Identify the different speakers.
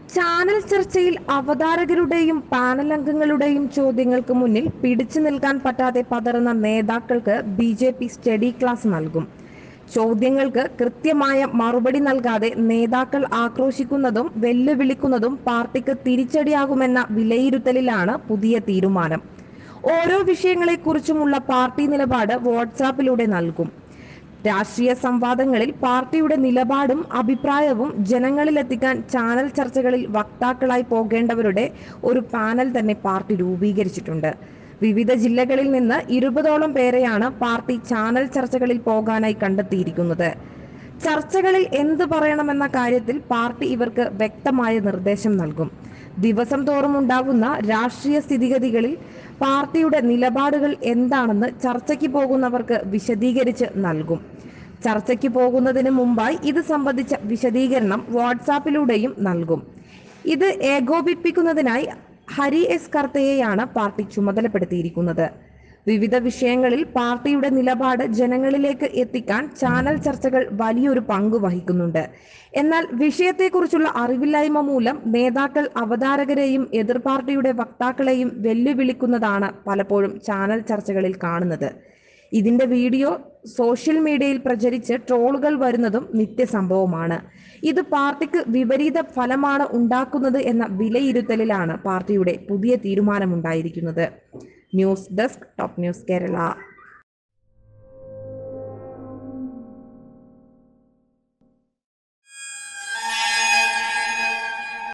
Speaker 1: channel ചർച്ചയിൽ അവതാരകരുടെയും panel അംഗങ്ങളുടെയും ചോദ്യങ്ങൾക്ക് മുന്നിൽ പിടിച്ചു നിൽക്കാൻ പറ്റാതെ പതറുന്ന നേതാക്കൾക്ക് B J P study class നൽകും ചോദ്യങ്ങൾക്ക് കൃത്യമായ മറുപടി നൽകാതെ നേതാക്കൾ ആക്രോശിക്കുന്നതും വെല്ലുവിളിക്കുന്നതും പാർട്ടിക്ക് തിരിച്ചടിയാകുമെന്ന വിലയിരുത്തലിലാണ് പുതിയ തീരുമാനം ഓരോ വിഷയങ്ങളെക്കുറിച്ചുമുള്ള പാർട്ടി നിലപാട് വാട്സാപ്പിലൂടെ നൽകും രാഷ്ട്രീയ സംവാദങ്ങളിൽ പാർട്ടിയുടെ നിലപാടും അഭിപ്രായവും ജനങ്ങളിലെത്തിക്കാൻ ചാനൽ ചർച്ചകളിൽ വക്താക്കളായി പോകേണ്ടവരുടെ ഒരു പാനൽ തന്നെ പാർട്ടി രൂപീകരിച്ചിട്ടുണ്ട് വിവിധ ജില്ലകളിൽ നിന്ന് ഇരുപതോളം പേരെയാണ് പാർട്ടി ചാനൽ ചർച്ചകളിൽ പോകാനായി കണ്ടെത്തിയിരിക്കുന്നത് ചർച്ചകളിൽ എന്ത് പറയണമെന്ന കാര്യത്തിൽ പാർട്ടി ഇവർക്ക് വ്യക്തമായ നിർദ്ദേശം നൽകും ദിവസം തോറും ഉണ്ടാകുന്ന രാഷ്ട്രീയ സ്ഥിതിഗതികളിൽ പാർട്ടിയുടെ നിലപാടുകൾ എന്താണെന്ന് ചർച്ചയ്ക്ക് പോകുന്നവർക്ക് വിശദീകരിച്ച് നൽകും ചർച്ചയ്ക്ക് പോകുന്നതിന് മുമ്പായി ഇത് സംബന്ധിച്ച വിശദീകരണം വാട്സാപ്പിലൂടെയും നൽകും ഇത് ഏകോപിപ്പിക്കുന്നതിനായി ഹരി എസ് കർത്തയെയാണ് പാർട്ടി ചുമതലപ്പെടുത്തിയിരിക്കുന്നത് വിവിധ വിഷയങ്ങളിൽ പാർട്ടിയുടെ നിലപാട് ജനങ്ങളിലേക്ക് എത്തിക്കാൻ ചാനൽ ചർച്ചകൾ വലിയൊരു പങ്ക് വഹിക്കുന്നുണ്ട് എന്നാൽ വിഷയത്തെക്കുറിച്ചുള്ള അറിവില്ലായ്മ മൂലം നേതാക്കൾ അവതാരകരെയും എതിർ പാർട്ടിയുടെ വക്താക്കളെയും വെല്ലുവിളിക്കുന്നതാണ് പലപ്പോഴും ചാനൽ ചർച്ചകളിൽ കാണുന്നത് ഇതിന്റെ വീഡിയോ സോഷ്യൽ മീഡിയയിൽ പ്രചരിച്ച് ട്രോളുകൾ വരുന്നതും നിത്യസംഭവമാണ് ഇത് പാർട്ടിക്ക് വിപരീത ഫലമാണ് ഉണ്ടാക്കുന്നത് എന്ന വിലയിരുത്തലിലാണ് പാർട്ടിയുടെ പുതിയ തീരുമാനമുണ്ടായിരിക്കുന്നത് news desk top news Kerala